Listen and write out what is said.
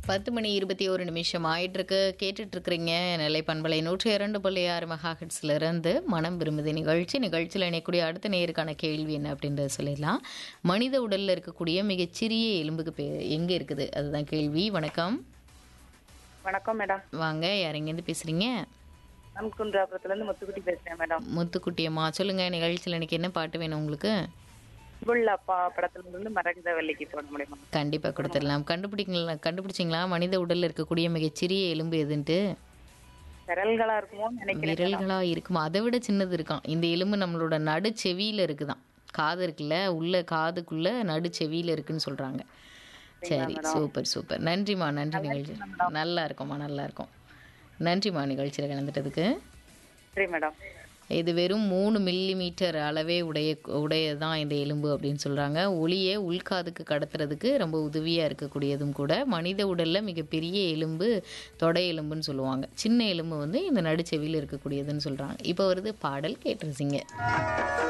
பத்து மணி இருபத்தி ஒரு நிமிஷம் ஆயிட்டிருக்கு கேட்டுட்டு இருக்கிறீங்க நெல்லை பண்பலை நூற்றி இரண்டு புள்ளி ஆறு மெகாஹெட்ஸ்ல இருந்து மனம் விரும்புது நிகழ்ச்சி நிகழ்ச்சியில் இணையக்கூடிய அடுத்த நேருக்கான கேள்வி என்ன அப்படின்றத சொல்லிடலாம் மனித உடல்ல இருக்கக்கூடிய மிகச்சிறிய எலும்புக்கு பே எங்க இருக்குது அதுதான் கேள்வி வணக்கம் வணக்கம் மேடம் வாங்க யார் எங்கேருந்து பேசுறீங்க அம்குன்றாபுரத்துல இருந்து முத்துக்குட்டி பேசுறேன் மேடம் முத்துக்குட்டியம்மா சொல்லுங்க நிகழ்ச்சியில் எனக்கு என்ன பாட்டு வேணும் உங்களுக்கு புல் அப்பா படத்துல இருந்து மரகத வெள்ளிக்கு போட முடியுமா கண்டிப்பாக கொடுத்துடலாம் கண்டுபிடிங்களா கண்டுபிடிச்சிங்களா மனித உடல்ல இருக்கக்கூடிய மிகச்சிறிய எலும்பு எதுன்ட்டு விரல்களா இருக்குமோன்னு நினைக்கிறேன் விரல்களா இருக்குமா அதை விட சின்னது இருக்கான் இந்த எலும்பு நம்மளோட நடுச்செவியில இருக்குதாம் காது இருக்குல்ல உள்ள காதுக்குள்ள நடுச்செவியில இருக்குன்னு சொல்றாங்க சரி சூப்பர் சூப்பர் நன்றிம்மா நன்றி நிகழ்ச்சி நல்லா இருக்கும்மா நல்லா இருக்கும் நன்றிம்மா நிகழ்ச்சியில் கலந்துட்டதுக்கு சரி மேடம் இது வெறும் மூணு மில்லி மீட்டர் அளவே உடைய உடையதான் இந்த எலும்பு அப்படின்னு சொல்கிறாங்க ஒளியை உள்காதுக்கு கடத்துறதுக்கு ரொம்ப உதவியாக இருக்கக்கூடியதும் கூட மனித உடலில் மிகப்பெரிய எலும்பு தொடை எலும்புன்னு சொல்லுவாங்க சின்ன எலும்பு வந்து இந்த நடுச்செவியில் இருக்கக்கூடியதுன்னு சொல்கிறாங்க இப்போ வருது பாடல் கேட்டுருச்சிங்க